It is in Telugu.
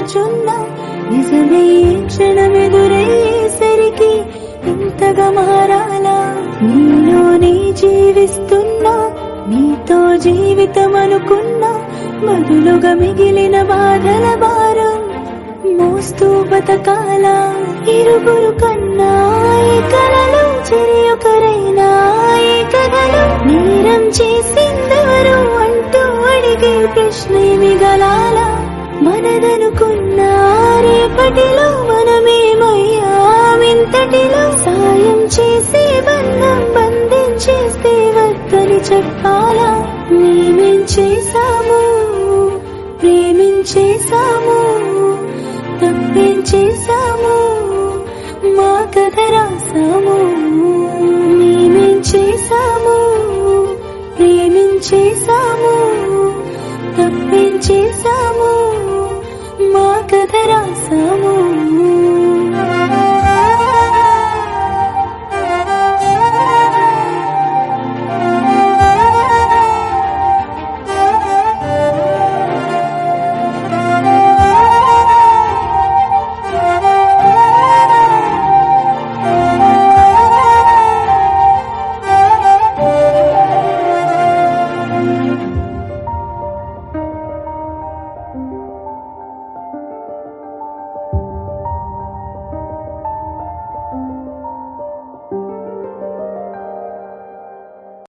రోజున్నా నిజమే ఈ క్షణమెదురయ్యేసరికి ఇంతగా మారాలా నీలోనే జీవిస్తున్నా నీతో జీవితం అనుకున్నా బదులుగా మిగిలిన బాధల భారం మోస్తూ బతకాల ఇరుగురు కన్నా ఈ కలలు చెరి ఒకరైనా ఈ కథలు నేరం చేసిందెవరు అంటూ అడిగే ప్రశ్న మిగలాల మనదనుకున్న రేపటిలో మనమేమయ్యామింతటిలో సాయం చేసే బంధం బంధించేస్తే వద్దని చెప్పాలా మేమేం చేశాము ప్రేమించేశాము తప్పేం చేశాము మా కథ రాసాము మేమేం చేశాము ప్రేమించేశాము తప్పేం చేశాము